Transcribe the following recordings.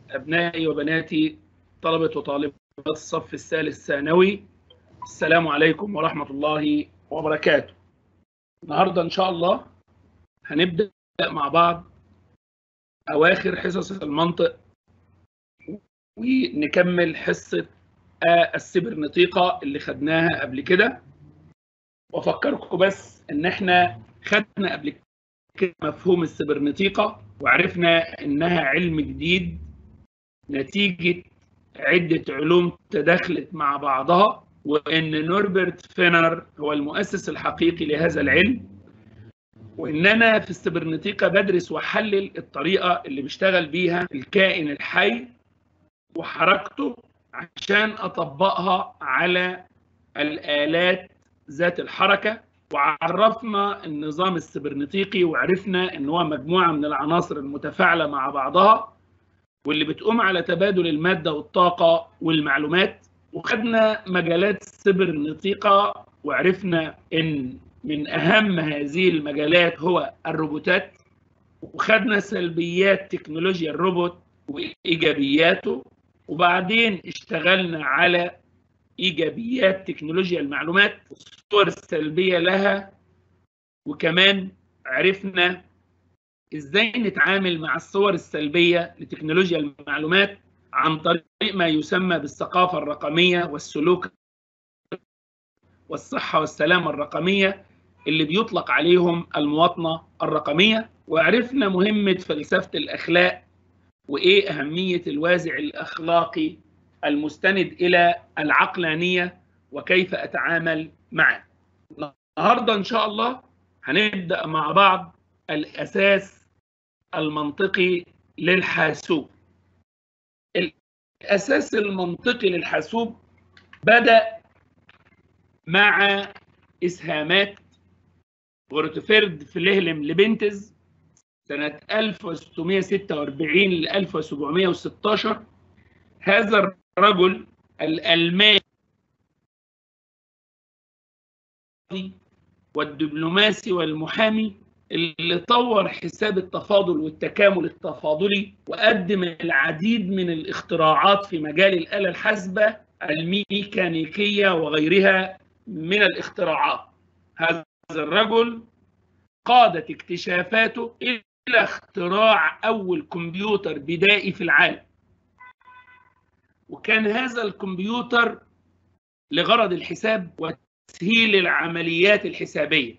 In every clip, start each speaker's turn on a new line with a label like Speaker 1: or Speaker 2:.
Speaker 1: أبنائي وبناتي طلبة وطالبات الصف الثالث ثانوي السلام عليكم ورحمة الله وبركاته النهاردة إن شاء الله هنبدأ مع بعض أواخر حصص المنطق ونكمل حصة السبرنطيقة اللي خدناها قبل كده وأفكركم بس إن إحنا خدنا قبل كده مفهوم السبرنطيقة وعرفنا إنها علم جديد نتيجة عدة علوم تداخلت مع بعضها وإن نوربرت فينر هو المؤسس الحقيقي لهذا العلم وإن أنا في السبرنطيقة بدرس وأحلل الطريقة اللي بيشتغل بيها الكائن الحي وحركته عشان أطبقها على الآلات ذات الحركة وعرفنا النظام السبرنطيقي وعرفنا ان هو مجموعه من العناصر المتفاعله مع بعضها واللي بتقوم على تبادل الماده والطاقه والمعلومات وخدنا مجالات السبرنطيقه وعرفنا ان من اهم هذه المجالات هو الروبوتات وخدنا سلبيات تكنولوجيا الروبوت وايجابياته وبعدين اشتغلنا على ايجابيات تكنولوجيا المعلومات الصور السلبيه لها وكمان عرفنا ازاي نتعامل مع الصور السلبيه لتكنولوجيا المعلومات عن طريق ما يسمى بالثقافه الرقميه والسلوك والصحه والسلامه الرقميه اللي بيطلق عليهم المواطنه الرقميه وعرفنا مهمه فلسفه الاخلاق وايه اهميه الوازع الاخلاقي المستند الى العقلانيه وكيف اتعامل معه. النهارده ان شاء الله هنبدا مع بعض الاساس المنطقي للحاسوب. الاساس المنطقي للحاسوب بدا مع اسهامات غورتفيرد فليهلم لبنتز سنه 1646 ل 1716 هذا الرجل الألماني والدبلوماسي والمحامي اللي طور حساب التفاضل والتكامل التفاضلي وقدم العديد من الاختراعات في مجال الآلة الحاسبة الميكانيكية وغيرها من الاختراعات هذا الرجل قادت اكتشافاته إلى اختراع أول كمبيوتر بدائي في العالم وكان هذا الكمبيوتر لغرض الحساب وتسهيل العمليات الحسابية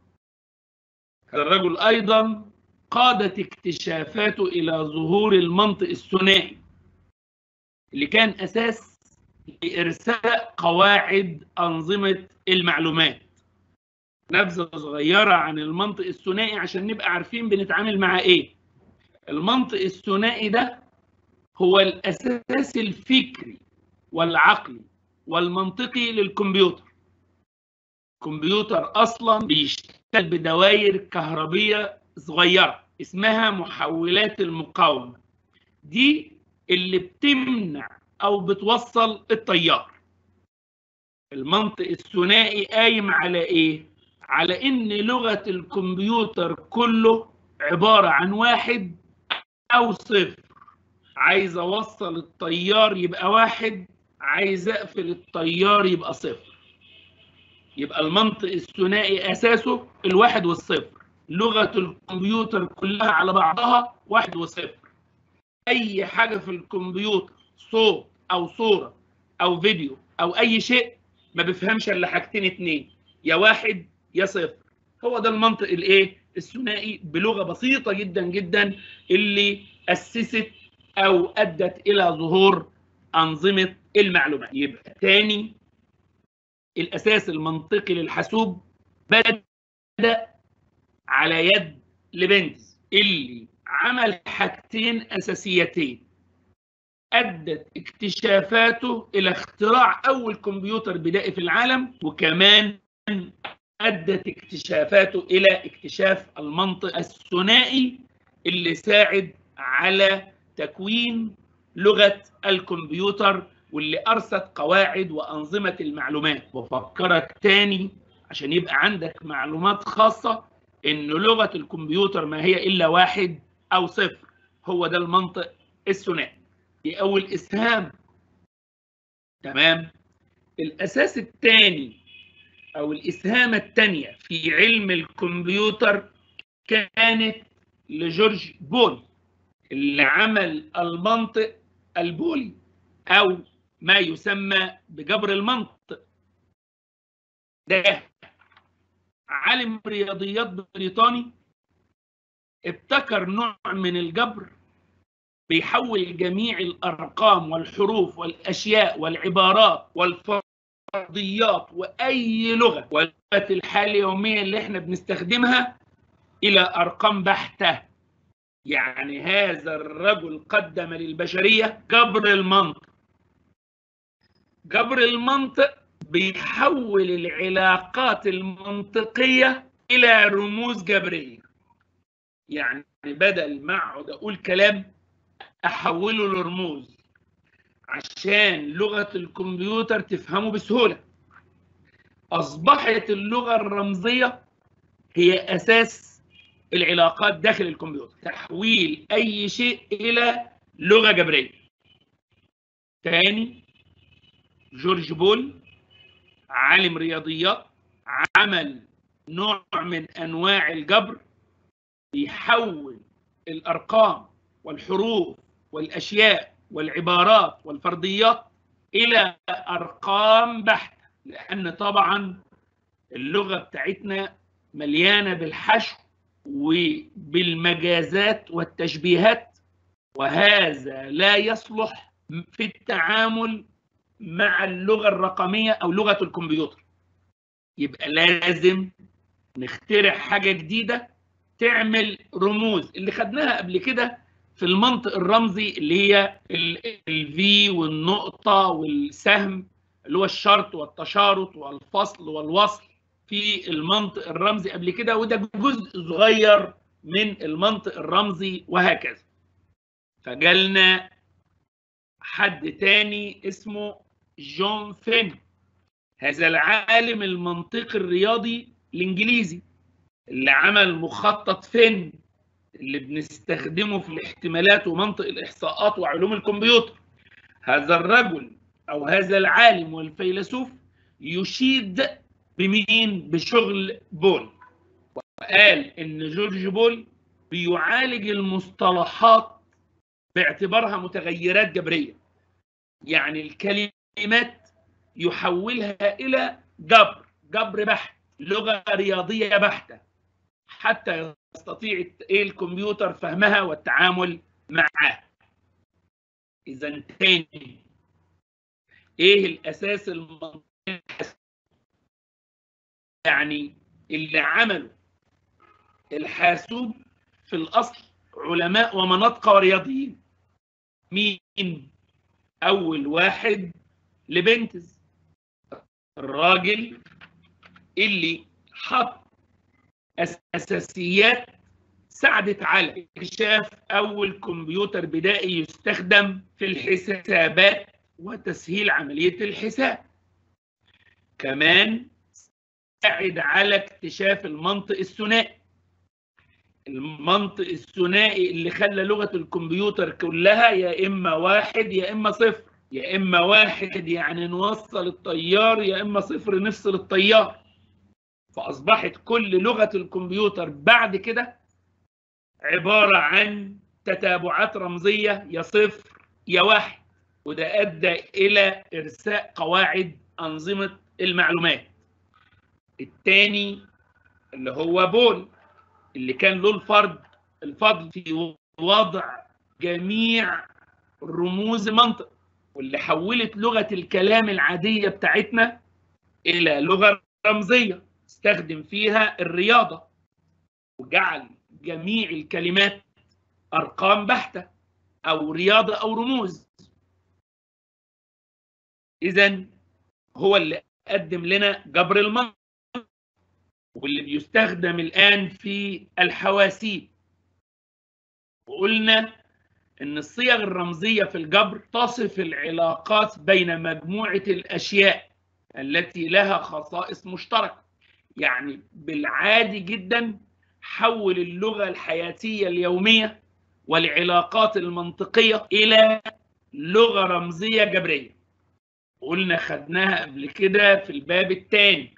Speaker 1: هذا الرجل أيضا قادت اكتشافاته إلى ظهور المنطق الثنائي اللي كان أساس لإرساء قواعد أنظمة المعلومات نبذة صغيرة عن المنطق الثنائي عشان نبقى عارفين بنتعامل مع إيه المنطق الثنائي ده هو الأساس الفكري والعقلي والمنطقي للكمبيوتر الكمبيوتر أصلا بيشتغل بدوائر كهربية صغيرة اسمها محولات المقاومة دي اللي بتمنع أو بتوصل التيار المنطق الثنائي قايم على إيه؟ على إن لغة الكمبيوتر كله عبارة عن واحد أو صفر عايز اوصل التيار يبقى واحد عايز اقفل التيار يبقى صفر يبقى المنطق الثنائي اساسه الواحد والصفر لغه الكمبيوتر كلها على بعضها واحد وصفر اي حاجه في الكمبيوتر صوت او صوره او فيديو او اي شيء ما بيفهمش الا حاجتين اتنين يا واحد يا صفر هو ده المنطق الايه الثنائي بلغه بسيطه جدا جدا اللي اسست او ادت الى ظهور انظمه المعلومات يبقى تاني الاساس المنطقي للحاسوب بدا على يد لبنز اللي عمل حاجتين اساسيتين ادت اكتشافاته الى اختراع اول كمبيوتر بدائي في العالم وكمان ادت اكتشافاته الى اكتشاف المنطق الثنائي اللي ساعد على تكوين لغه الكمبيوتر واللي ارست قواعد وانظمه المعلومات بفكرك تاني عشان يبقى عندك معلومات خاصه ان لغه الكمبيوتر ما هي الا واحد او صفر هو ده المنطق الثنائي أو الإسهام تمام الأساس الثاني أو الإسهامة الثانية في علم الكمبيوتر كانت لجورج بول اللي عمل المنطق البولي أو ما يسمى بجبر المنطق ده عالم رياضيات بريطاني ابتكر نوع من الجبر بيحول جميع الأرقام والحروف والأشياء والعبارات والفرضيات وأي لغة ولغة الحالة اليومية اللي احنا بنستخدمها إلى أرقام بحتة يعني هذا الرجل قدم للبشرية جبر المنطق جبر المنطق بيحول العلاقات المنطقية إلى رموز جبرية يعني بدل ما أقعد أقول كلام أحوله لرموز عشان لغة الكمبيوتر تفهمه بسهولة أصبحت اللغة الرمزية هي أساس العلاقات داخل الكمبيوتر تحويل أي شيء إلى لغة جبرية تاني جورج بول عالم رياضيات عمل نوع من أنواع الجبر بيحول الأرقام والحروف والأشياء والعبارات والفرضيات إلى أرقام بحتة لأن طبعا اللغة بتاعتنا مليانة بالحشو وبالمجازات والتشبيهات وهذا لا يصلح في التعامل مع اللغة الرقمية أو لغة الكمبيوتر يبقى لازم نخترع حاجة جديدة تعمل رموز اللي خدناها قبل كده في المنطق الرمزي اللي هي الفي والنقطة والسهم اللي هو الشرط والتشارط والفصل والوصل في المنطق الرمزي قبل كده وده جزء صغير من المنطق الرمزي وهكذا فجالنا حد تاني اسمه جون فين هذا العالم المنطقي الرياضي الانجليزي اللي عمل مخطط فين اللي بنستخدمه في الاحتمالات ومنطق الاحصاءات وعلوم الكمبيوتر هذا الرجل او هذا العالم والفيلسوف يشيد بمين بشغل بول وقال ان جورج بول بيعالج المصطلحات باعتبارها متغيرات جبريه يعني الكلمات يحولها الى جبر جبر بحت لغه رياضيه بحته حتى يستطيع الكمبيوتر فهمها والتعامل معها اذا تاني ايه الاساس المنطقي يعني اللي عملوا الحاسوب في الاصل علماء ومناطق ورياضيين مين اول واحد لبنتز الراجل اللي حط اساسيات ساعدت على اكتشاف اول كمبيوتر بدائي يستخدم في الحسابات وتسهيل عمليه الحساب كمان ساعد على اكتشاف المنطق الثنائي المنطق الثنائي اللي خلى لغه الكمبيوتر كلها يا اما واحد يا اما صفر يا اما واحد يعني نوصل التيار يا اما صفر نفصل التيار فاصبحت كل لغه الكمبيوتر بعد كده عباره عن تتابعات رمزيه يا صفر يا واحد وده ادى الى ارساء قواعد انظمه المعلومات الثاني اللي هو بول اللي كان له الفرد الفضل في وضع جميع رموز المنطق واللي حولت لغه الكلام العاديه بتاعتنا الى لغه رمزيه استخدم فيها الرياضه وجعل جميع الكلمات ارقام بحته او رياضه او رموز اذا هو اللي قدم لنا جبر المنطق واللي بيستخدم الآن في الحواسيب وقلنا إن الصيغ الرمزية في الجبر تصف العلاقات بين مجموعة الأشياء التي لها خصائص مشتركة يعني بالعادي جدا حول اللغة الحياتية اليومية والعلاقات المنطقية إلى لغه رمزيه جبريه قلنا خدناها قبل كده في الباب الثاني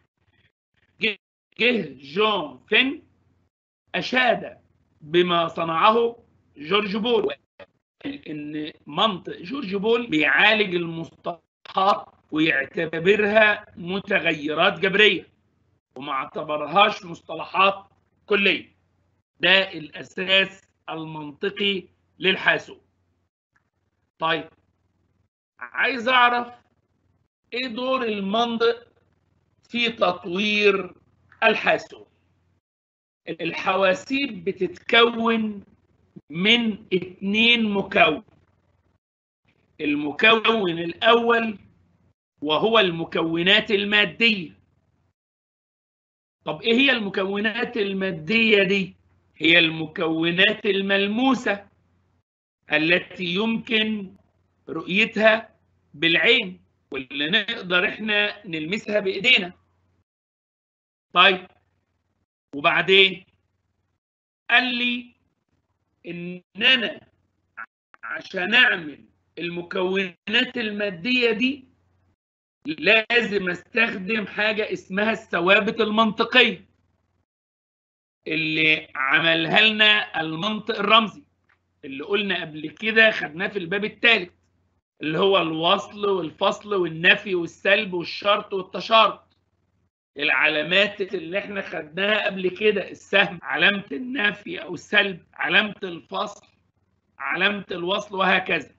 Speaker 1: جه جون فين اشاد بما صنعه جورج بول ان منطق جورج بول بيعالج المصطلحات ويعتبرها متغيرات جبريه وما اعتبرهاش مصطلحات كليه ده الاساس المنطقي للحاسوب طيب عايز اعرف ايه دور المنطق في تطوير الحاسوب الحواسيب بتتكون من اتنين مكون المكون الاول وهو المكونات الماديه طب ايه هي المكونات الماديه دي هي المكونات الملموسه التي يمكن رؤيتها بالعين واللي نقدر احنا نلمسها بايدينا طيب وبعدين قال لي ان انا عشان اعمل المكونات الماديه دي لازم استخدم حاجه اسمها الثوابت المنطقيه اللي عملها لنا المنطق الرمزي اللي قلنا قبل كده خدناه في الباب الثالث اللي هو الوصل والفصل والنفي والسلب والشرط والتشارط العلامات اللي احنا خدناها قبل كده السهم علامة النفي أو السلب علامة الفصل علامة الوصل وهكذا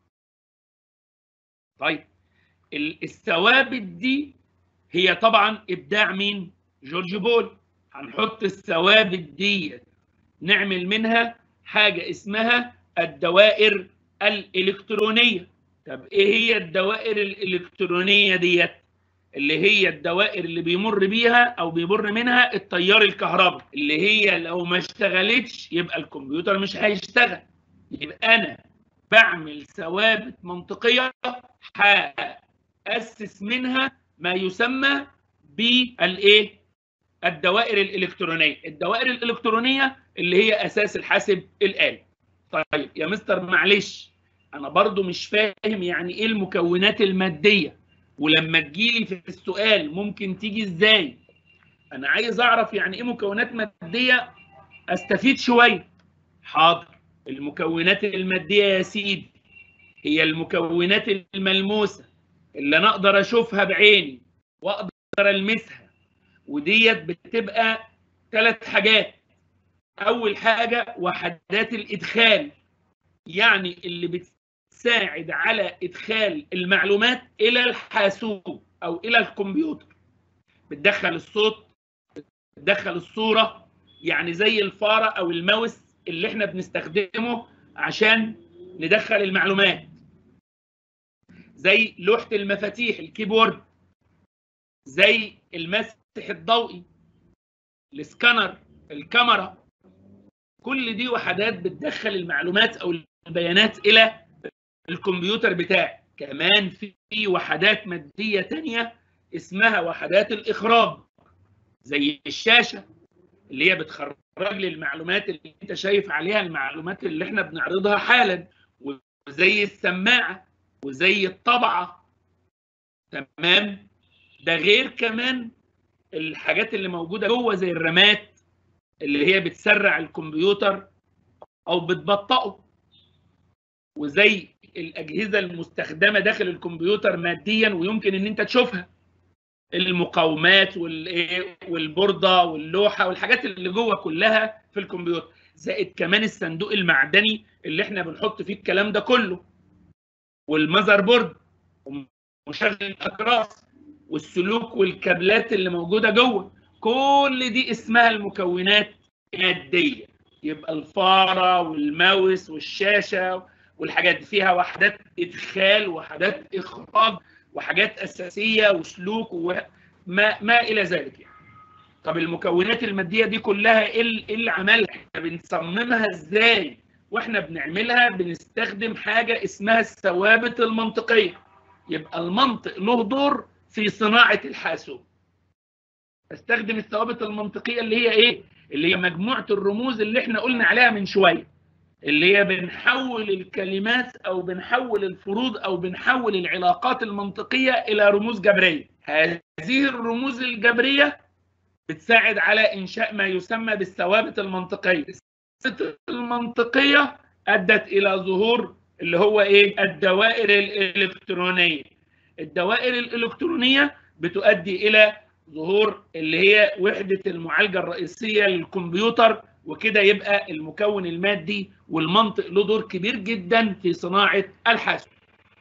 Speaker 1: طيب الثوابت دي هي طبعا إبداع مين؟ جورج بول هنحط الثوابت دي نعمل منها حاجة اسمها الدوائر الإلكترونية طب إيه هي الدوائر الإلكترونية ديت؟ اللي هي الدوائر اللي بيمر بيها او بيمر منها التيار الكهربي اللي هي لو ما اشتغلتش يبقى الكمبيوتر مش هيشتغل يبقى انا بعمل ثوابت منطقيه هاسس منها ما يسمى بالايه الدوائر الالكترونيه الدوائر الالكترونيه اللي هي اساس الحاسب الالي طيب يا مستر معلش انا برضو مش فاهم يعني ايه المكونات الماديه ولما تجيلي في السؤال ممكن تيجي ازاي انا عايز اعرف يعني ايه مكونات ماديه استفيد شويه حاضر المكونات الماديه يا سيدي هي المكونات الملموسه اللي انا اقدر اشوفها بعيني واقدر المسها وديت بتبقى ثلاث حاجات اول حاجه وحدات الادخال يعني اللي بت تساعد على ادخال المعلومات الى الحاسوب او الى الكمبيوتر بتدخل الصوت بتدخل الصوره يعني زي الفاره او الماوس اللي احنا بنستخدمه عشان ندخل المعلومات زي لوحه المفاتيح الكيبورد زي المسح الضوئي السكانر الكاميرا كل دي وحدات بتدخل المعلومات او البيانات الى الكمبيوتر بتاعي كمان في وحدات مادية تانية اسمها وحدات الإخراج زي الشاشة اللي هي بتخرج لي المعلومات اللي انت شايف عليها المعلومات اللي احنا بنعرضها حالا وزي السماعة وزي الطبعة تمام ده غير كمان الحاجات اللي موجودة جوه زي الرامات اللي هي بتسرع الكمبيوتر او بتبطئه وزي الاجهزه المستخدمه داخل الكمبيوتر ماديا ويمكن ان انت تشوفها المقاومات والايه والبورده واللوحه والحاجات اللي جوه كلها في الكمبيوتر زائد كمان الصندوق المعدني اللي احنا بنحط فيه الكلام ده كله والمذر بورد ومشغل الاكراس والسلوك والكابلات اللي موجوده جوه كل دي اسمها المكونات ماديه يبقى الفاره والماوس والشاشه والحاجات دي فيها وحدات ادخال وحدات اخراج وحاجات اساسيه وسلوك وما ما الى ذلك يعني. طب المكونات الماديه دي كلها ايه اللي عملها؟ احنا بنصممها ازاي؟ واحنا بنعملها بنستخدم حاجه اسمها الثوابت المنطقيه. يبقى المنطق له دور في صناعه الحاسوب. استخدم الثوابت المنطقيه اللي هي ايه؟ اللي هي مجموعه الرموز اللي احنا قلنا عليها من شويه. اللي هي بنحول الكلمات او بنحول الفروض او بنحول العلاقات المنطقيه الى رموز جبريه هذه الرموز الجبريه بتساعد على انشاء ما يسمى بالثوابت المنطقيه الثوابت المنطقيه ادت الى ظهور اللي هو ايه الدوائر الالكترونيه الدوائر الالكترونيه بتؤدي الى ظهور اللي هي وحده المعالجه الرئيسيه للكمبيوتر وكده يبقى المكون المادي والمنطق له دور كبير جدا في صناعه الحاسب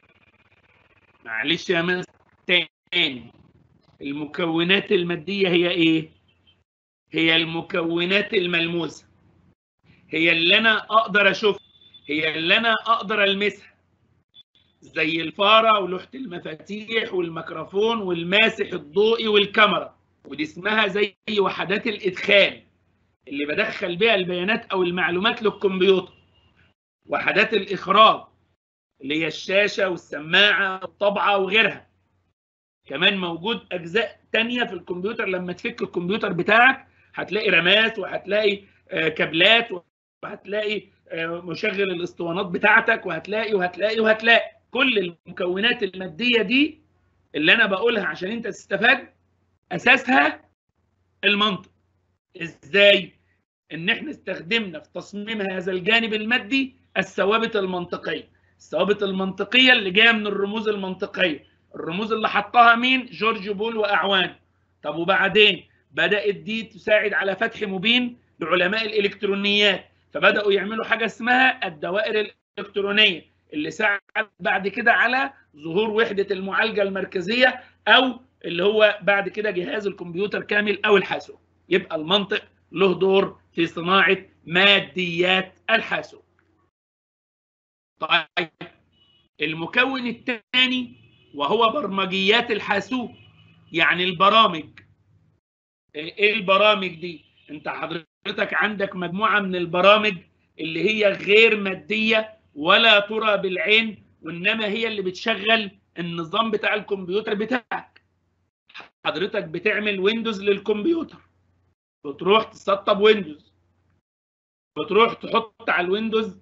Speaker 1: معلش يا مستر تاني المكونات الماديه هي ايه هي المكونات الملموسه هي اللي انا اقدر اشوفها هي اللي انا اقدر المسها زي الفاره ولوحه المفاتيح والميكروفون والماسح الضوئي والكاميرا ودي اسمها زي وحدات الادخال اللي بدخل بيها البيانات او المعلومات للكمبيوتر وحدات الاخراج اللي هي الشاشه والسماعه والطبعه وغيرها كمان موجود اجزاء تانية في الكمبيوتر لما تفك الكمبيوتر بتاعك هتلاقي رامات وهتلاقي كابلات وهتلاقي مشغل الاسطوانات بتاعتك وهتلاقي وهتلاقي وهتلاقي كل المكونات الماديه دي اللي انا بقولها عشان انت تستفاد اساسها المنطق ازاي ان احنا استخدمنا في تصميم هذا الجانب المادي الثوابت المنطقيه الثوابت المنطقيه اللي جايه من الرموز المنطقيه الرموز اللي حطها مين جورج بول واعوان طب وبعدين بدات دي تساعد على فتح مبين لعلماء الالكترونيات فبداوا يعملوا حاجه اسمها الدوائر الالكترونيه اللي ساعد بعد كده على ظهور وحده المعالجه المركزيه او اللي هو بعد كده جهاز الكمبيوتر كامل او الحاسوب يبقى المنطق له دور في صناعه ماديات الحاسوب طيب المكون الثاني وهو برمجيات الحاسوب يعني البرامج ايه البرامج دي انت حضرتك عندك مجموعه من البرامج اللي هي غير ماديه ولا ترى بالعين وانما هي اللي بتشغل النظام بتاع الكمبيوتر بتاعك حضرتك بتعمل ويندوز للكمبيوتر بتروح تسطب ويندوز بتروح تحط على الويندوز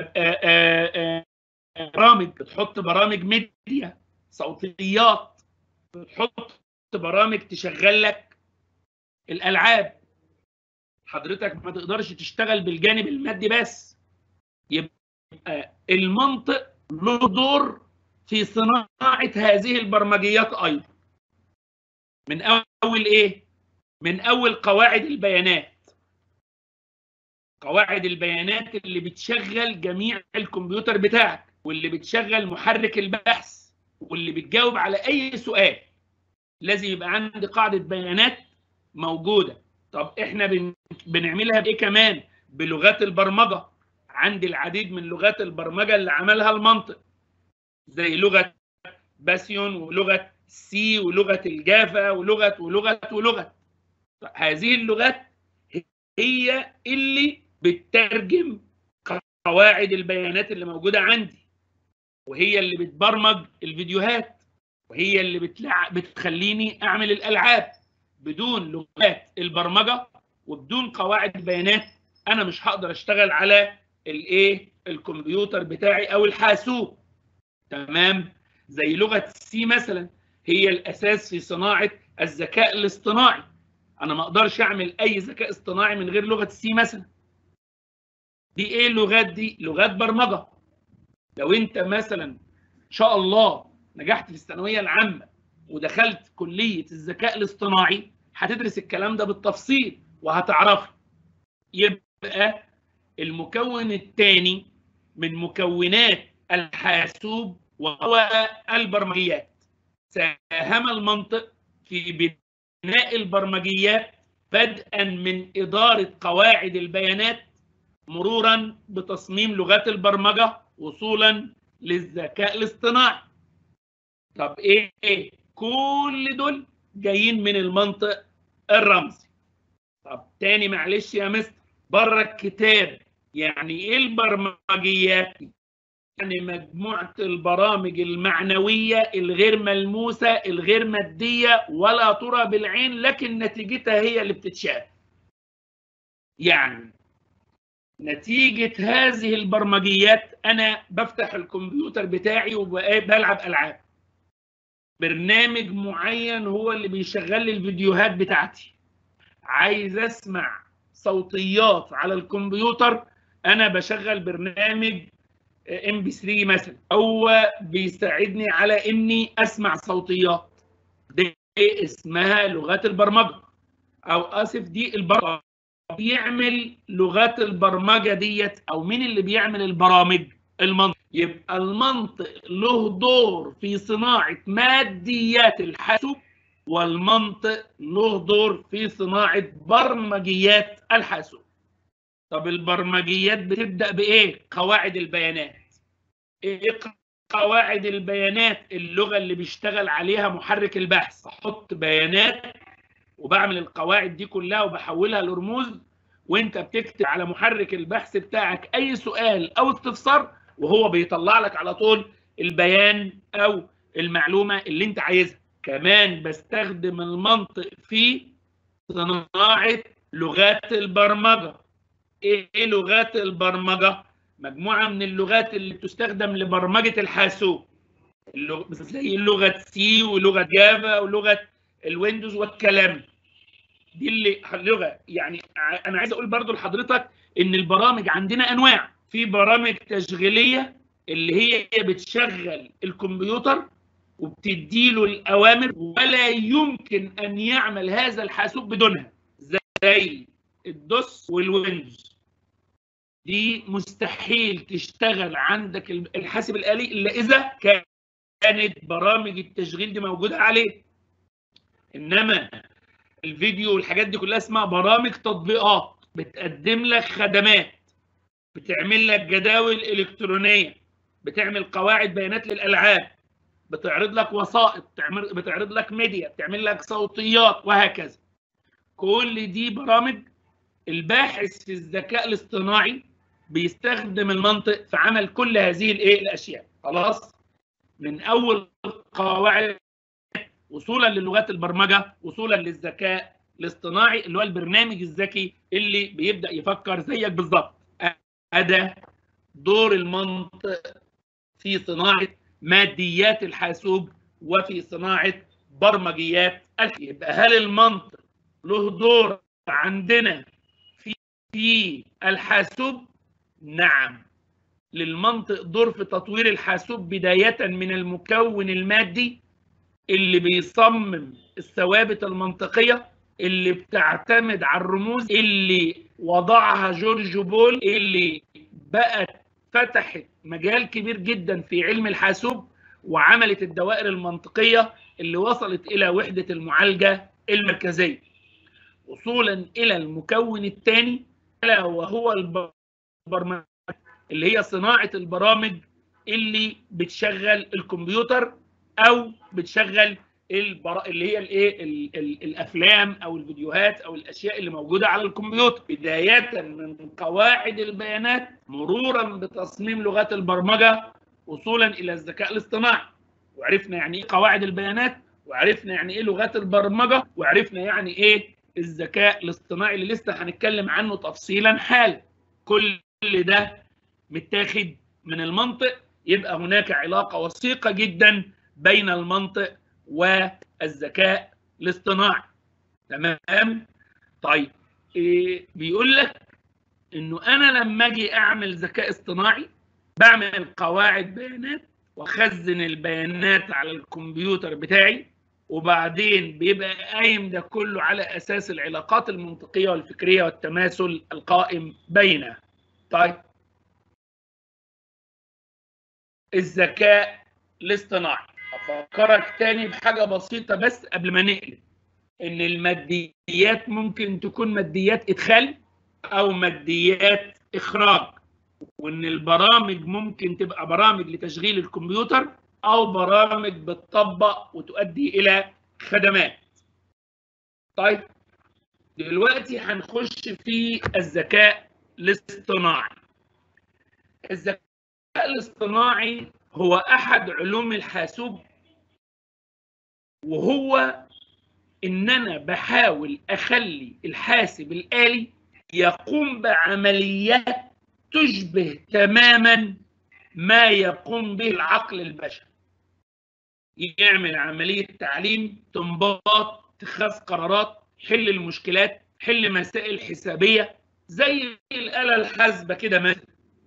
Speaker 1: برامج بتحط برامج ميديا صوتيات بتحط برامج تشغل لك الالعاب حضرتك ما تقدرش تشتغل بالجانب المادي بس يبقى المنطق له دور في صناعه هذه البرمجيات ايضا من اول ايه من اول قواعد البيانات قواعد البيانات اللي بتشغل جميع الكمبيوتر بتاعك واللي بتشغل محرك البحث واللي بتجاوب على اي سؤال لازم يبقى عندي قاعده بيانات موجوده طب احنا بن... بنعملها بايه كمان بلغات البرمجه عندي العديد من لغات البرمجه اللي عملها المنطق زي لغه باسيون ولغه سي ولغه الجافا ولغه ولغه ولغه هذه اللغات هي اللي بتترجم قواعد البيانات اللي موجوده عندي وهي اللي بتبرمج الفيديوهات وهي اللي بتلع... بتخليني اعمل الالعاب بدون لغات البرمجه وبدون قواعد البيانات انا مش هقدر اشتغل على الايه الكمبيوتر بتاعي او الحاسوب تمام زي لغه سي مثلا هي الاساس في صناعه الذكاء الاصطناعي انا ما اقدرش اعمل اي ذكاء اصطناعي من غير لغه السي مثلا دي ايه اللغات دي لغات برمجه لو انت مثلا ان شاء الله نجحت في الثانويه العامه ودخلت كليه الذكاء الاصطناعي هتدرس الكلام ده بالتفصيل وهتعرفه يبقى المكون الثاني من مكونات الحاسوب وهو البرمجيات ساهم المنطق في بناء البرمجيات بدءا من إدارة قواعد البيانات مرورا بتصميم لغات البرمجة وصولا للذكاء الاصطناعي طب ايه كل دول جايين من المنطق الرمزي طب تاني معلش يا مستر بره الكتاب يعني ايه البرمجيات يعني مجموعة البرامج المعنوية الغير ملموسة الغير مادية ولا ترى بالعين لكن نتيجتها هي اللي بتتشاف يعني نتيجة هذه البرمجيات أنا بفتح الكمبيوتر بتاعي وبلعب ألعاب برنامج معين هو اللي بيشغل لي الفيديوهات بتاعتي عايز أسمع صوتيات على الكمبيوتر أنا بشغل برنامج ام بي 3 مثلا هو بيساعدني على اني اسمع صوتيات دي اسمها لغات البرمجه او اسف دي البرمجه بيعمل لغات البرمجه ديت او مين اللي بيعمل البرامج المنطق يبقى المنطق له دور في صناعه ماديات الحاسوب والمنطق له دور في صناعه برمجيات الحاسوب طب البرمجيات بتبدا بايه قواعد البيانات ايه قواعد البيانات اللغه اللي بيشتغل عليها محرك البحث احط بيانات وبعمل القواعد دي كلها وبحولها لرموز وانت بتكتب على محرك البحث بتاعك اي سؤال او استفسار وهو بيطلع لك على طول البيان او المعلومه اللي انت عايزها كمان بستخدم المنطق في صناعه لغات البرمجه ايه لغات البرمجه مجموعه من اللغات اللي بتستخدم لبرمجه الحاسوب اللغ... زي لغه سي ولغه جافا ولغه الويندوز والكلام دي اللي لغه يعني انا عايز اقول برضو لحضرتك ان البرامج عندنا انواع في برامج تشغيليه اللي هي بتشغل الكمبيوتر وبتديله الاوامر ولا يمكن ان يعمل هذا الحاسوب بدونها زي الدوس والويندوز دي مستحيل تشتغل عندك الحاسب الآلي إلا إذا كانت برامج التشغيل دي موجودة عليه إنما الفيديو والحاجات دي كلها اسمها برامج تطبيقات بتقدم لك خدمات بتعمل لك جداول إلكترونية بتعمل قواعد بيانات للألعاب بتعرض لك وسائط بتعرض لك ميديا بتعمل لك صوتيات وهكذا كل دي برامج الباحث في الذكاء الاصطناعي بيستخدم المنطق في عمل كل هذه الايه الاشياء خلاص من اول قواعد وصولا للغات البرمجه وصولا للذكاء الاصطناعي اللي هو البرنامج الذكي اللي بيبدا يفكر زيك بالظبط هذا دور المنطق في صناعه ماديات الحاسوب وفي صناعه برمجيات يبقى هل المنطق له دور عندنا في في الحاسوب نعم للمنطق دور في تطوير الحاسوب بداية من المكون المادي اللي بيصمم الثوابت المنطقية اللي بتعتمد على الرموز اللي وضعها جورج بول اللي بقت فتحت مجال كبير جدا في علم الحاسوب وعملت الدوائر المنطقية اللي وصلت إلى وحدة المعالجة المركزية وصولا إلى المكون الثاني ألا وهو البرمجة اللي هي صناعة البرامج اللي بتشغل الكمبيوتر أو بتشغل البر... اللي هي الايه الافلام او الفيديوهات او الاشياء اللي موجوده على الكمبيوتر بدايه من قواعد البيانات مرورا بتصميم لغات البرمجه وصولا الى الذكاء الاصطناعي وعرفنا يعني ايه قواعد البيانات وعرفنا يعني ايه لغات البرمجه وعرفنا يعني ايه الذكاء الاصطناعي اللي لسه هنتكلم عنه تفصيلا حالا كل ده متاخد من المنطق يبقى هناك علاقه وثيقه جدا بين المنطق والذكاء الاصطناعي تمام طيب إيه بيقول لك انه انا لما اجي اعمل ذكاء اصطناعي بعمل قواعد بيانات واخزن البيانات على الكمبيوتر بتاعي وبعدين بيبقى قايم ده كله على اساس العلاقات المنطقيه والفكريه والتماثل القائم بينها طيب الذكاء الاصطناعي افكرك تاني بحاجه بسيطه بس قبل ما نقلب ان الماديات ممكن تكون ماديات ادخال او ماديات اخراج وان البرامج ممكن تبقى برامج لتشغيل الكمبيوتر او برامج بتطبق وتؤدي الى خدمات طيب دلوقتي هنخش في الذكاء الاصطناعي الذكاء الاصطناعي هو احد علوم الحاسوب وهو ان انا بحاول اخلي الحاسب الالي يقوم بعمليات تشبه تماما ما يقوم به العقل البشري يعمل عملية تعليم تنباط اتخاذ قرارات حل المشكلات حل مسائل حسابية زي الآلة الحاسبة كده مثلا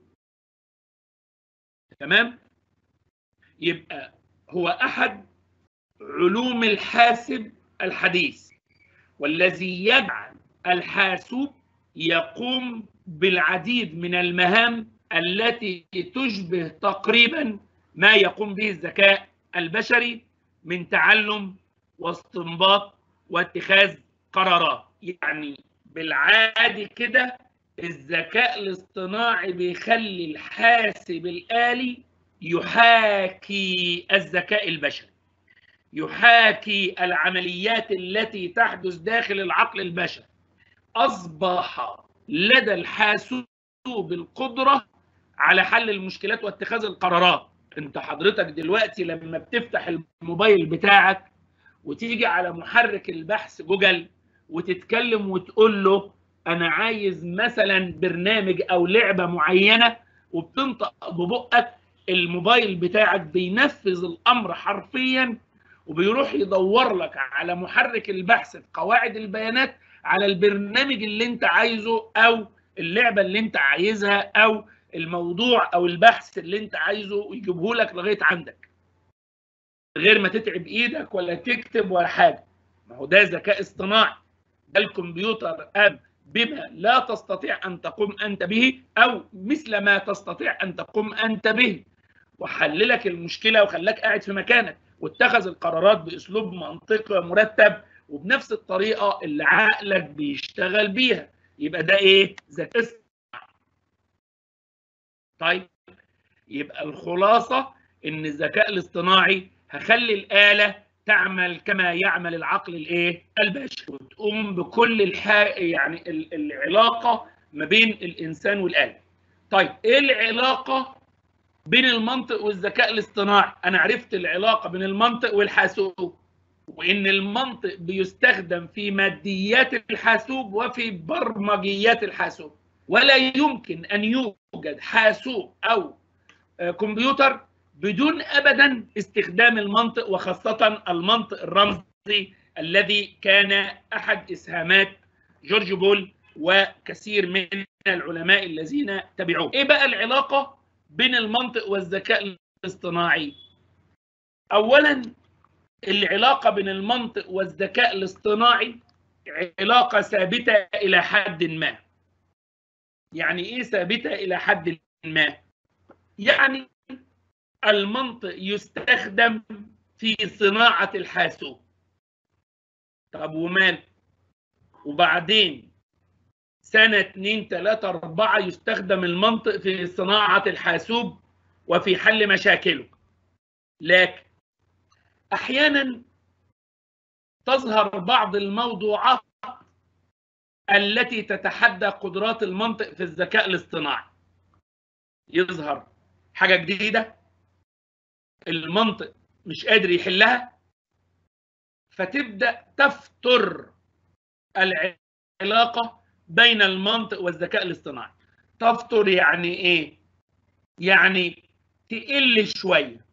Speaker 1: تمام يبقى هو أحد علوم الحاسب الحديث والذي يجعل الحاسوب يقوم بالعديد من المهام التي تشبه تقريبا ما يقوم به الذكاء البشري من تعلم واستنباط واتخاذ قرارات يعني بالعادي كده الذكاء الاصطناعي بيخلي الحاسب الآلي يحاكي الذكاء البشري يحاكي العمليات التي تحدث داخل العقل البشري أصبح لدى الحاسوب القدرة على حل المشكلات واتخاذ القرارات انت حضرتك دلوقتي لما بتفتح الموبايل بتاعك وتيجي على محرك البحث جوجل وتتكلم وتقول له انا عايز مثلا برنامج او لعبه معينه وبتنطق ببقك الموبايل بتاعك بينفذ الامر حرفيا وبيروح يدور لك على محرك البحث في قواعد البيانات على البرنامج اللي انت عايزه او اللعبه اللي انت عايزها او الموضوع او البحث اللي انت عايزه ويجيبه لك لغايه عندك غير ما تتعب ايدك ولا تكتب ولا حاجه ما هو ده ذكاء اصطناعي ده الكمبيوتر اب بما لا تستطيع ان تقوم انت به او مثل ما تستطيع ان تقوم انت به وحللك المشكله وخلاك قاعد في مكانك واتخذ القرارات باسلوب منطقي ومرتب وبنفس الطريقه اللي عقلك بيشتغل بيها يبقى ده ايه ذكاء طيب يبقى الخلاصه ان الذكاء الاصطناعي هخلي الاله تعمل كما يعمل العقل الايه البشري وتقوم بكل الحا يعني العلاقه ما بين الانسان والاله طيب ايه العلاقه بين المنطق والذكاء الاصطناعي انا عرفت العلاقه بين المنطق والحاسوب وان المنطق بيستخدم في ماديات الحاسوب وفي برمجيات الحاسوب ولا يمكن ان يوجد حاسوب او كمبيوتر بدون ابدا استخدام المنطق وخاصه المنطق الرمزي الذي كان احد اسهامات جورج بول وكثير من العلماء الذين تبعوه. ايه بقى العلاقه بين المنطق والذكاء الاصطناعي؟ اولا العلاقه بين المنطق والذكاء الاصطناعي علاقه ثابته الى حد ما. يعني ايه ثابته الى حد ما؟ يعني المنطق يستخدم في صناعة الحاسوب طب ومال وبعدين سنة اتنين تلاتة أربعة يستخدم المنطق في صناعة الحاسوب وفي حل مشاكله لكن أحيانا تظهر بعض الموضوعات التي تتحدى قدرات المنطق في الذكاء الاصطناعي يظهر حاجة جديدة المنطق مش قادر يحلها فتبدا تفتر العلاقه بين المنطق والذكاء الاصطناعي تفتر يعني ايه يعني تقل شويه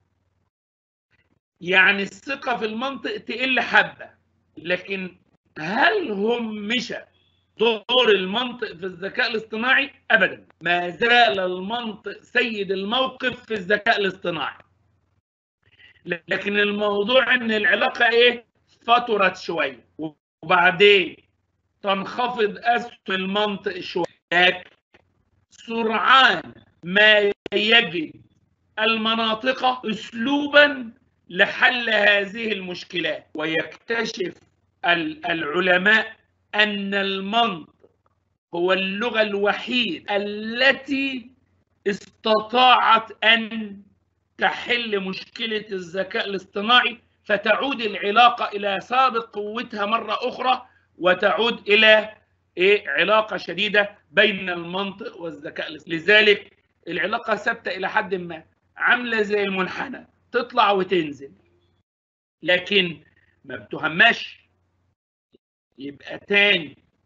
Speaker 1: يعني الثقه في المنطق تقل حبه لكن هل هم مشى دور المنطق في الذكاء الاصطناعي ابدا ما زال المنطق سيد الموقف في الذكاء الاصطناعي لكن الموضوع ان العلاقه ايه فترت شويه وبعدين تنخفض اسهم المنطق شويه لكن سرعان ما يجد المناطق اسلوبا لحل هذه المشكلات ويكتشف العلماء ان المنطق هو اللغه الوحيده التي استطاعت ان تحل مشكلة الذكاء الاصطناعي فتعود العلاقة إلى سابق قوتها مرة أخرى وتعود إلى إيه علاقة شديدة بين المنطق والذكاء الاصطناعي لذلك العلاقة ثابتة إلى حد ما عاملة زي المنحنى تطلع وتنزل لكن ما بتهمش يبقى تاني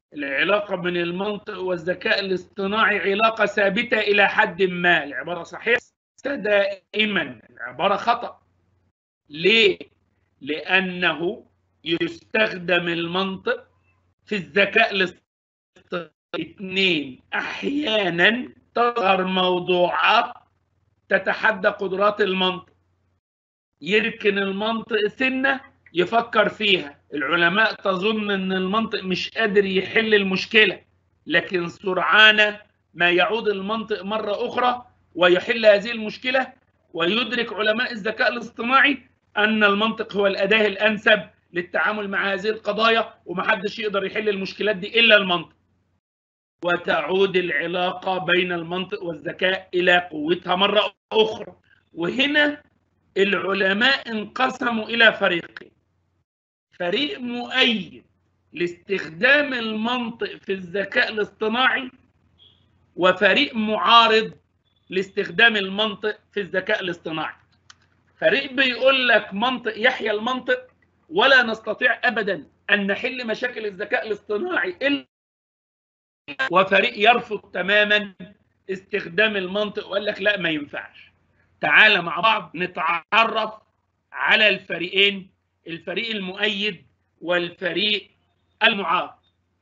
Speaker 1: العلاقة بين المنطق والذكاء الاصطناعي علاقة ثابتة إلى حد ما العبارة صحيحة دائما العبارة خطأ ليه؟ لأنه يستخدم المنطق في الذكاء الاصطناعي اثنين أحيانا تظهر موضوعات تتحدى قدرات المنطق يركن المنطق سنة يفكر فيها العلماء تظن ان المنطق مش قادر يحل المشكلة لكن سرعان ما يعود المنطق مرة أخرى ويحل هذه المشكلة ويدرك علماء الذكاء الاصطناعي أن المنطق هو الأداة الأنسب للتعامل مع هذه القضايا ومحدش يقدر يحل المشكلات دي إلا المنطق وتعود العلاقة بين المنطق والذكاء إلى قوتها مرة أخرى وهنا العلماء انقسموا إلى فريقين فريق مؤيد لاستخدام المنطق في الذكاء الاصطناعي وفريق معارض لاستخدام المنطق في الذكاء الاصطناعي فريق بيقول لك منطق يحيى المنطق ولا نستطيع ابدا ان نحل مشاكل الذكاء الاصطناعي الا وفريق يرفض تماما استخدام المنطق وقال لك لا ما ينفعش تعال مع بعض نتعرف على الفريقين الفريق المؤيد والفريق المعارض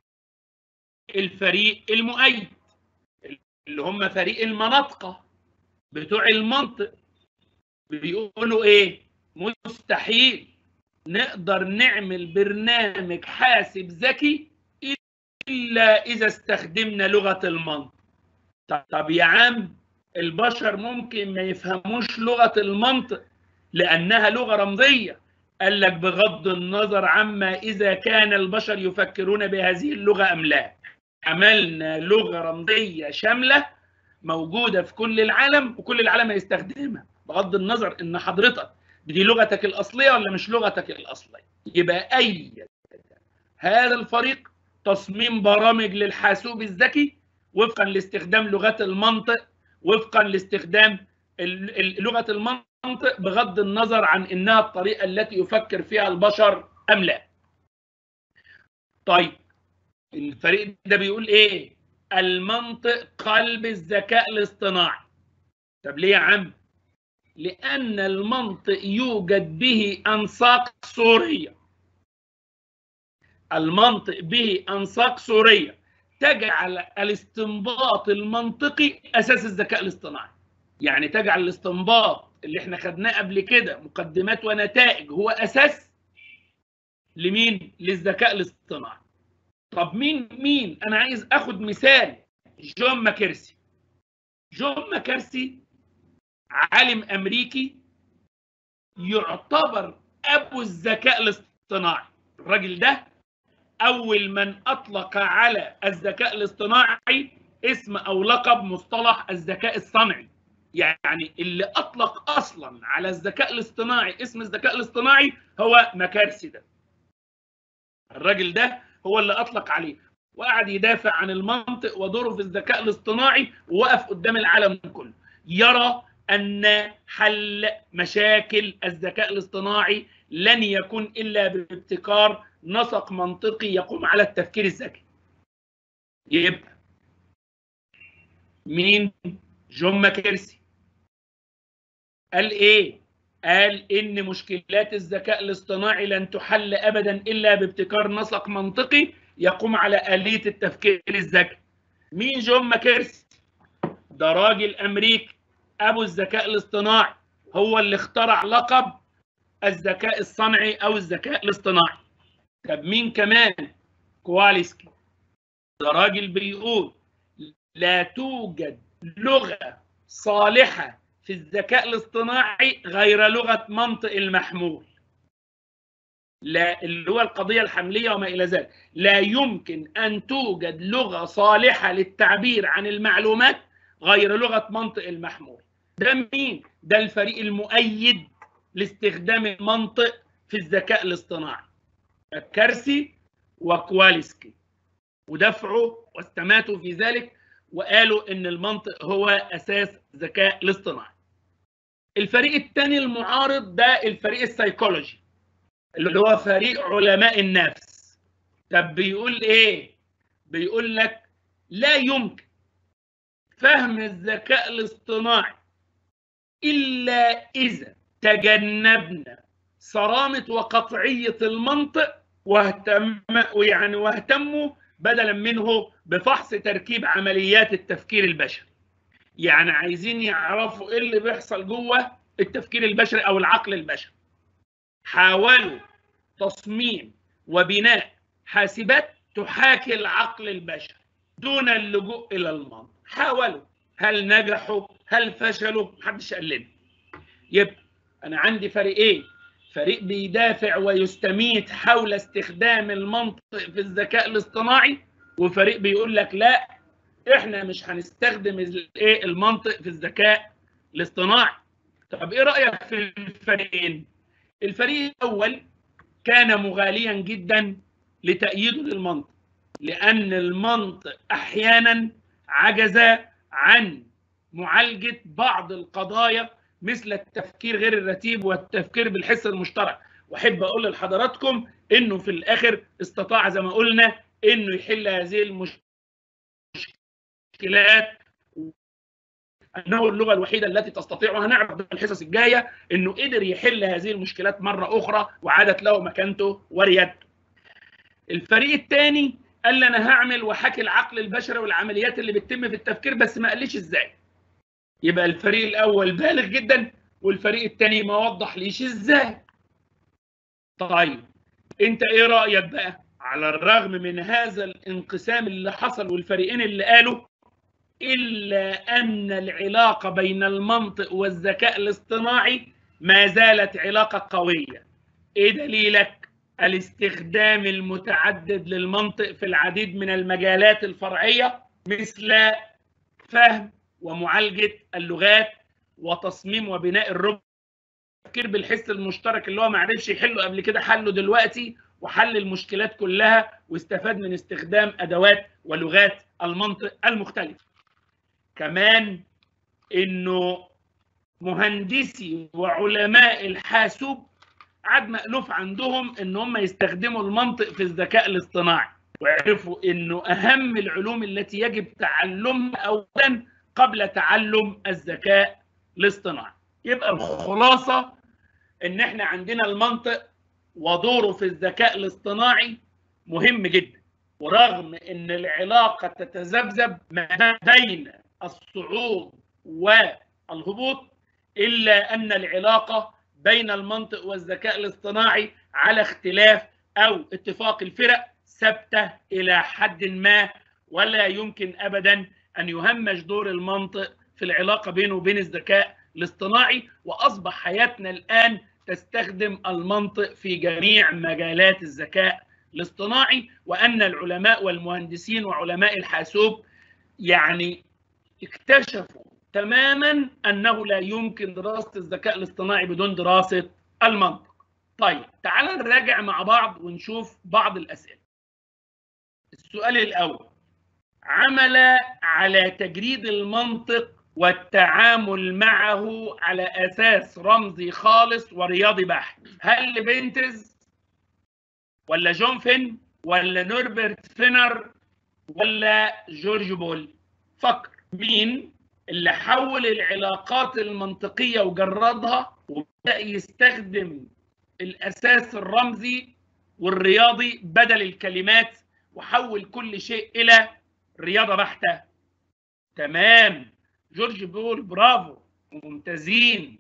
Speaker 1: الفريق المؤيد اللي هم فريق المناطقة بتوع المنطق بيقولوا ايه مستحيل نقدر نعمل برنامج حاسب ذكي الا اذا استخدمنا لغه المنطق طب يا عم البشر ممكن ما يفهموش لغه المنطق لانها لغه رمزيه قال لك بغض النظر عما اذا كان البشر يفكرون بهذه اللغه ام لا عملنا لغه رمزيه شامله موجوده في كل العالم وكل العالم هيستخدمها بغض النظر ان حضرتك دي لغتك الاصليه ولا مش لغتك الاصليه يبقى اي هذا الفريق تصميم برامج للحاسوب الذكي وفقا لاستخدام لغات المنطق وفقا لاستخدام لغه المنطق بغض النظر عن انها الطريقه التي يفكر فيها البشر ام لا. طيب الفريق ده بيقول ايه؟ المنطق قلب الذكاء الاصطناعي. طب ليه يا عم؟ لأن المنطق يوجد به أنساق صورية المنطق به أنساق صورية تجعل الاستنباط المنطقي أساس الذكاء الاصطناعي يعني تجعل الاستنباط اللي احنا خدناه قبل كده مقدمات ونتائج هو أساس لمين؟ للذكاء الاصطناعي طب مين مين؟ أنا عايز أخد مثال جون ماكرسي جون ماكرسي عالم امريكي يعتبر ابو الذكاء الاصطناعي الراجل ده اول من اطلق على الذكاء الاصطناعي اسم او لقب مصطلح الذكاء الصنعي يعني اللي اطلق اصلا على الذكاء الاصطناعي اسم الذكاء الاصطناعي هو مكارسي ده الراجل ده هو اللي اطلق عليه وقعد يدافع عن المنطق ودوره في الذكاء الاصطناعي ووقف قدام العالم كله يرى ان حل مشاكل الذكاء الاصطناعي لن يكون الا بابتكار نسق منطقي يقوم على التفكير الذكي. يبقى مين؟ جون ماكرسي. قال ايه؟ قال ان مشكلات الذكاء الاصطناعي لن تحل ابدا الا بابتكار نسق منطقي يقوم على اليه التفكير الذكي. مين جون ماكرسي؟ ده راجل امريكي ابو الذكاء الاصطناعي هو اللي اخترع لقب الذكاء الصنعي او الذكاء الاصطناعي طب مين كمان كواليسكي ده راجل بيقول لا توجد لغه صالحه في الذكاء الاصطناعي غير لغه منطق المحمول لا اللي هو القضيه الحمليه وما الى ذلك لا يمكن ان توجد لغه صالحه للتعبير عن المعلومات غير لغه منطق المحمول ده مين؟ ده الفريق المؤيد لاستخدام المنطق في الذكاء الاصطناعي. كارسي وكواليسكي ودفعوا واستماتوا في ذلك وقالوا ان المنطق هو اساس الذكاء الاصطناعي. الفريق الثاني المعارض ده الفريق السيكولوجي اللي هو فريق علماء النفس. طب بيقول ايه؟ بيقول لك لا يمكن فهم الذكاء الاصطناعي إلا إذا تجنبنا صرامة وقطعية المنطق واهتم ويعني واهتموا بدلا منه بفحص تركيب عمليات التفكير البشري. يعني عايزين يعرفوا ايه اللي بيحصل جوه التفكير البشري او العقل البشري. حاولوا تصميم وبناء حاسبات تحاكي العقل البشري دون اللجوء الى المنطق. حاولوا هل نجحوا؟ هل فشلوا؟ محدش قال لنا. يبقى انا عندي فريقين فريق بيدافع ويستميت حول استخدام المنطق في الذكاء الاصطناعي وفريق بيقول لك لا احنا مش هنستخدم الايه المنطق في الذكاء الاصطناعي طب ايه رايك في الفريقين الفريق الاول كان مغاليا جدا لتأييده للمنطق لأن المنطق أحيانا عجز عن معالجة بعض القضايا مثل التفكير غير الرتيب والتفكير بالحس المشترك واحب اقول لحضراتكم انه في الاخر استطاع زي ما قلنا انه يحل هذه المشكلات انه اللغه الوحيده التي تستطيع وهنعرف في الحصص الجايه انه قدر يحل هذه المشكلات مره اخرى وعادت له مكانته وريادته. الفريق الثاني قال لي انا هعمل وحكي العقل البشري والعمليات اللي بتتم في التفكير بس ما قاليش ازاي. يبقى الفريق الاول بالغ جدا والفريق الثاني ما وضح ليش ازاي طيب انت ايه رايك بقى على الرغم من هذا الانقسام اللي حصل والفريقين اللي قالوا الا ان العلاقه بين المنطق والذكاء الاصطناعي ما زالت علاقه قويه ايه دليلك الاستخدام المتعدد للمنطق في العديد من المجالات الفرعيه مثل فهم ومعالجه اللغات وتصميم وبناء الربع التفكير بالحس المشترك اللي هو ما عرفش يحله قبل كده حله دلوقتي وحل المشكلات كلها واستفاد من استخدام ادوات ولغات المنطق المختلفه. كمان انه مهندسي وعلماء الحاسوب عاد مألوف عندهم ان هم يستخدموا المنطق في الذكاء الاصطناعي ويعرفوا انه اهم العلوم التي يجب تعلمها اولا قبل تعلم الذكاء الاصطناعي يبقى الخلاصه ان احنا عندنا المنطق ودوره في الذكاء الاصطناعي مهم جدا ورغم ان العلاقه تتذبذب ما بين الصعود والهبوط الا ان العلاقه بين المنطق والذكاء الاصطناعي على اختلاف او اتفاق الفرق ثابته الى حد ما ولا يمكن ابدا ان يهمش دور المنطق في العلاقه بينه وبين الذكاء الاصطناعي واصبح حياتنا الان تستخدم المنطق في جميع مجالات الذكاء الاصطناعي وان العلماء والمهندسين وعلماء الحاسوب يعني اكتشفوا تماما انه لا يمكن دراسه الذكاء الاصطناعي بدون دراسه المنطق. طيب تعال نراجع مع بعض ونشوف بعض الاسئله. السؤال الاول عمل على تجريد المنطق والتعامل معه على اساس رمزي خالص ورياضي بحت هل لبنتز ولا جون فين ولا نوربرت فينر ولا جورج بول فكر مين اللي حول العلاقات المنطقية وجردها وبدأ يستخدم الأساس الرمزي والرياضي بدل الكلمات وحول كل شيء إلى رياضة بحتة تمام جورج بول برافو ممتازين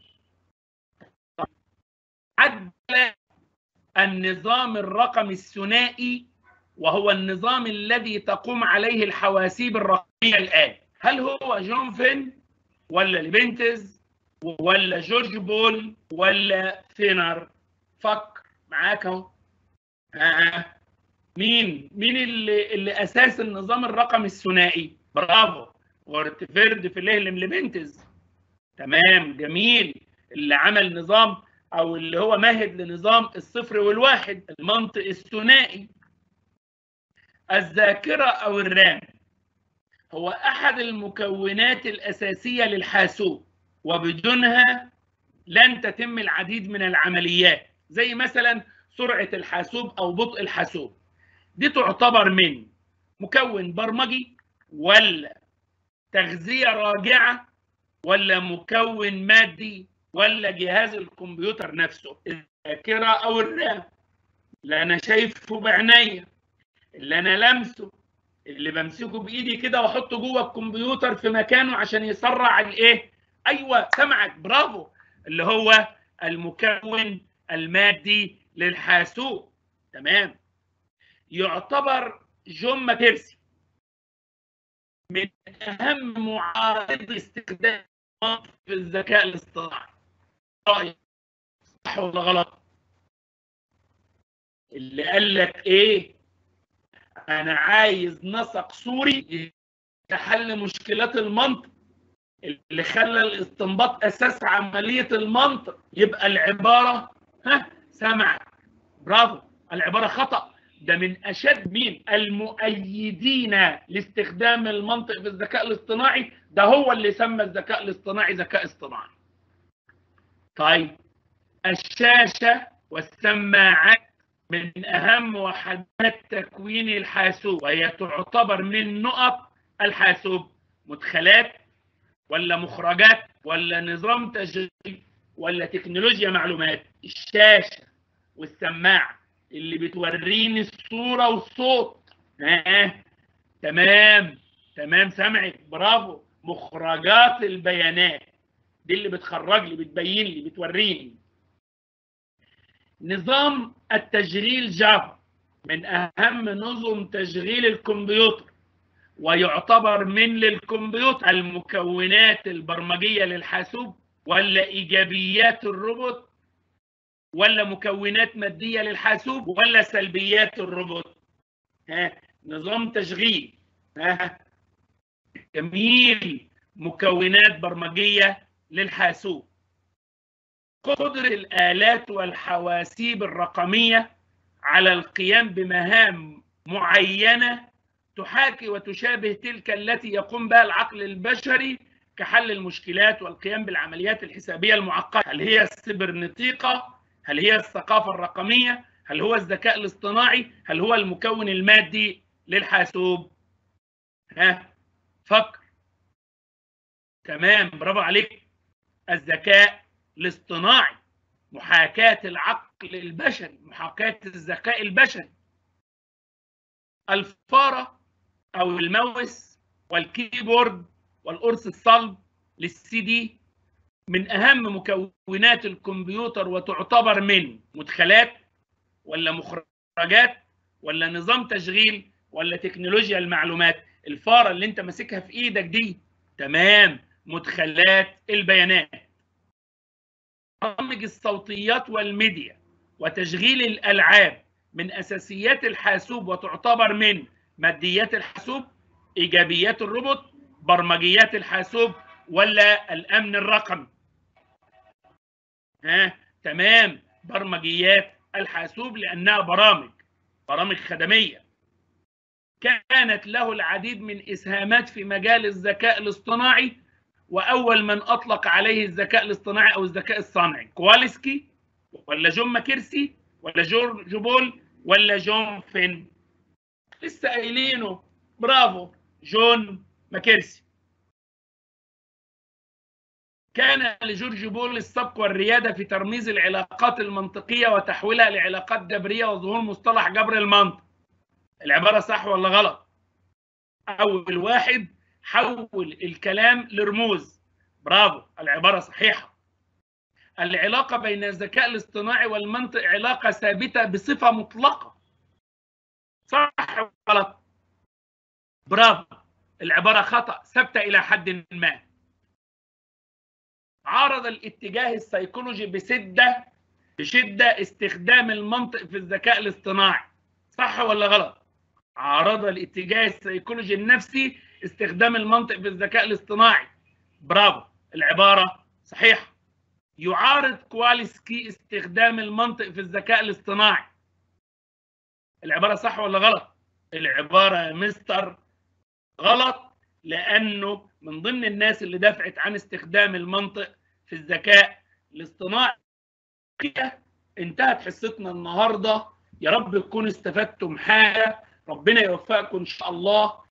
Speaker 1: عدل النظام الرقمي الثنائي وهو النظام الذي تقوم عليه الحواسيب الرقمية الآن هل هو جون فين ولا ليبنتز ولا جورج بول ولا فينر فكر معاك اهو آه. مين مين اللي اللي اساس النظام الرقمي الثنائي برافو وارتفيرد في ليهلم ليبنتز تمام جميل اللي عمل نظام او اللي هو مهد لنظام الصفر والواحد المنطق الثنائي الذاكره او الرام هو احد المكونات الاساسيه للحاسوب وبدونها لن تتم العديد من العمليات زي مثلا سرعه الحاسوب او بطء الحاسوب دي تعتبر من مكون برمجي ولا تغذيه راجعه ولا مكون مادي ولا جهاز الكمبيوتر نفسه الذاكره او الرام اللي انا شايفه بعينيا اللي انا لمسه اللي بمسكه بايدي كده واحطه جوه الكمبيوتر في مكانه عشان يسرع الايه ايوه سمعك برافو اللي هو المكون المادي للحاسوب تمام يعتبر جون ماكيرسي من اهم معارض استخدام في الذكاء الاصطناعي رايك صح ولا غلط اللي قال لك ايه انا عايز نسق سوري لحل مشكلات المنطق اللي خلى الاستنباط اساس عمليه المنطق يبقى العباره ها سمع برافو العباره خطا ده من اشد مين المؤيدين لاستخدام المنطق في الذكاء الاصطناعي ده هو اللي سمى الذكاء الاصطناعي ذكاء اصطناعي طيب الشاشه والسماعات من اهم وحدات تكوين الحاسوب وهي تعتبر من نقط الحاسوب مدخلات ولا مخرجات ولا نظام تشغيل ولا تكنولوجيا معلومات الشاشه والسماعه اللي بتوريني الصوره والصوت ها تمام تمام سمعك برافو مخرجات البيانات دي اللي بتخرج لي بتبين لي بتوريني نظام التشغيل جافا من اهم نظم تشغيل الكمبيوتر ويعتبر من للكمبيوتر المكونات البرمجيه للحاسوب ولا ايجابيات الروبوت ولا مكونات ماديه للحاسوب ولا سلبيات الروبوت ها نظام تشغيل ها جميل مكونات برمجيه للحاسوب قدر الآلات والحواسيب الرقمية على القيام بمهام معينة تحاكي وتشابه تلك التي يقوم بها العقل البشري كحل المشكلات والقيام بالعمليات الحسابية المعقدة هل هي السبرنتيقة؟ هل هي الثقافة الرقمية؟ هل هو الذكاء الاصطناعي؟ هل هو المكون المادي للحاسوب؟ ها فكر تمام برافو عليك الذكاء الاصطناعي محاكاة العقل البشري محاكاة الذكاء البشري الفارة أو الماوس والكيبورد والقرص الصلب للسي دي من أهم مكونات الكمبيوتر وتعتبر من مدخلات ولا مخرجات ولا نظام تشغيل ولا تكنولوجيا المعلومات الفارة اللي انت ماسكها في ايدك دي تمام مدخلات البيانات برامج الصوتيات والميديا وتشغيل الالعاب من اساسيات الحاسوب وتعتبر من ماديات الحاسوب ايجابيات الروبوت برمجيات الحاسوب ولا الامن الرقمي ها تمام برمجيات الحاسوب لانها برامج برامج خدميه كانت له العديد من اسهامات في مجال الذكاء الاصطناعي واول من اطلق عليه الذكاء الاصطناعي او الذكاء الصناعي كوالسكي ولا جون ماكيرسي ولا جورج بول ولا جون فين لسه قايلينه برافو جون ماكيرسي كان لجورج بول السبق والرياده في ترميز العلاقات المنطقيه وتحويلها لعلاقات جبريه وظهور مصطلح جبر المنطق العباره صح ولا غلط اول واحد حول الكلام لرموز برافو العبارة صحيحة العلاقة بين الذكاء الاصطناعي والمنطق علاقة ثابتة بصفة مطلقة صح ولا غلط برافو العبارة خطأ ثابتة إلى حد ما عارض الاتجاه السيكولوجي بشدة بشدة استخدام المنطق في الذكاء الاصطناعي صح ولا غلط عارض الاتجاه السيكولوجي النفسي استخدام المنطق في الذكاء الاصطناعي برافو العبارة صحيحة يعارض كواليسكي استخدام المنطق في الذكاء الاصطناعي العبارة صح ولا غلط العبارة يا مستر غلط لأنه من ضمن الناس اللي دفعت عن استخدام المنطق في الذكاء الاصطناعي انتهت حصتنا النهارده يا رب تكونوا استفدتم حاجه ربنا يوفقكم ان شاء الله